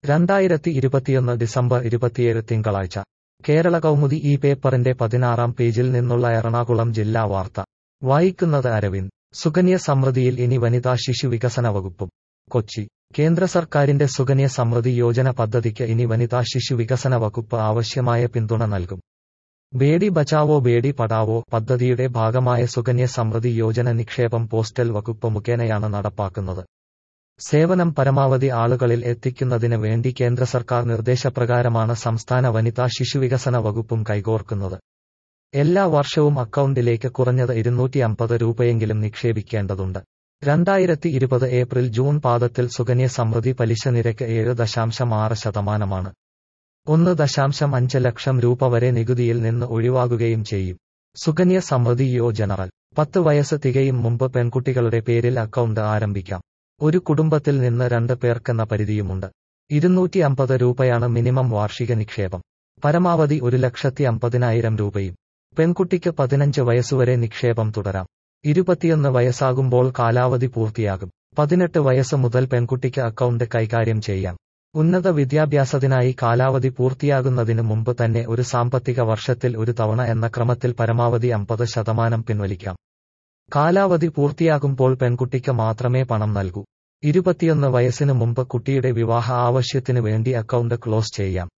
രണ്ടായിരത്തി ഇരുപത്തിയൊന്ന് ഡിസംബർ ഇരുപത്തിയേഴ് തിങ്കളാഴ്ച കേരള കൗമുദി ഈ പേപ്പറിന്റെ പതിനാറാം പേജിൽ നിന്നുള്ള എറണാകുളം ജില്ലാ വാർത്ത വായിക്കുന്നത് അരവിന്ദ് സുകന്യ സമൃദ്ധിയിൽ ഇനി വനിതാ ശിശു വികസന വകുപ്പും കൊച്ചി കേന്ദ്ര സർക്കാരിന്റെ സുകന്യ സമൃദ്ധി യോജന പദ്ധതിക്ക് ഇനി വനിതാ ശിശു വികസന വകുപ്പ് ആവശ്യമായ പിന്തുണ നൽകും ബേഡി ബച്ചാവോ ബേഡി പഠാവോ പദ്ധതിയുടെ ഭാഗമായ സുകന്യ സമൃദ്ധി യോജന നിക്ഷേപം പോസ്റ്റൽ വകുപ്പ് മുഖേനയാണ് നടപ്പാക്കുന്നത് സേവനം പരമാവധി ആളുകളിൽ എത്തിക്കുന്നതിന് വേണ്ടി കേന്ദ്ര സർക്കാർ നിർദ്ദേശപ്രകാരമാണ് സംസ്ഥാന വനിതാ ശിശുവികസന വകുപ്പും കൈകോർക്കുന്നത് എല്ലാ വർഷവും അക്കൗണ്ടിലേക്ക് കുറഞ്ഞത് ഇരുന്നൂറ്റി അമ്പത് രൂപയെങ്കിലും നിക്ഷേപിക്കേണ്ടതുണ്ട് രണ്ടായിരത്തി ഇരുപത് ഏപ്രിൽ ജൂൺ പാദത്തിൽ സുകന്യ സമൃദ്ധി പലിശ നിരക്ക് ഏഴ് ദശാംശം ആറ് ശതമാനമാണ് ഒന്ന് ദശാംശം അഞ്ച് ലക്ഷം രൂപ വരെ നികുതിയിൽ നിന്ന് ഒഴിവാകുകയും ചെയ്യും സുകന്യ സമൃദ്ധി യോ ജനറൽ പത്ത് വയസ്സ് തികയും മുമ്പ് പെൺകുട്ടികളുടെ പേരിൽ അക്കൗണ്ട് ആരംഭിക്കാം ഒരു കുടുംബത്തിൽ നിന്ന് രണ്ട് പേർക്കെന്ന പരിധിയുമുണ്ട് ഇരുന്നൂറ്റി അമ്പത് രൂപയാണ് മിനിമം വാർഷിക നിക്ഷേപം പരമാവധി ഒരു ലക്ഷത്തി അമ്പതിനായിരം രൂപയും പെൺകുട്ടിക്ക് പതിനഞ്ച് വയസ്സുവരെ നിക്ഷേപം തുടരാം ഇരുപത്തിയൊന്ന് വയസ്സാകുമ്പോൾ കാലാവധി പൂർത്തിയാകും പതിനെട്ട് വയസ്സ് മുതൽ പെൺകുട്ടിക്ക് അക്കൗണ്ട് കൈകാര്യം ചെയ്യാം ഉന്നത വിദ്യാഭ്യാസത്തിനായി കാലാവധി പൂർത്തിയാകുന്നതിന് മുമ്പ് തന്നെ ഒരു സാമ്പത്തിക വർഷത്തിൽ ഒരു തവണ എന്ന ക്രമത്തിൽ പരമാവധി അമ്പത് ശതമാനം പിൻവലിക്കാം കാലാവധി പൂർത്തിയാകുമ്പോൾ പെൺകുട്ടിക്ക് മാത്രമേ പണം നൽകൂ ഇരുപത്തിയൊന്ന് വയസ്സിന് മുമ്പ് കുട്ടിയുടെ വിവാഹ ആവശ്യത്തിനു വേണ്ടി അക്കൗണ്ട് ക്ലോസ് ചെയ്യാം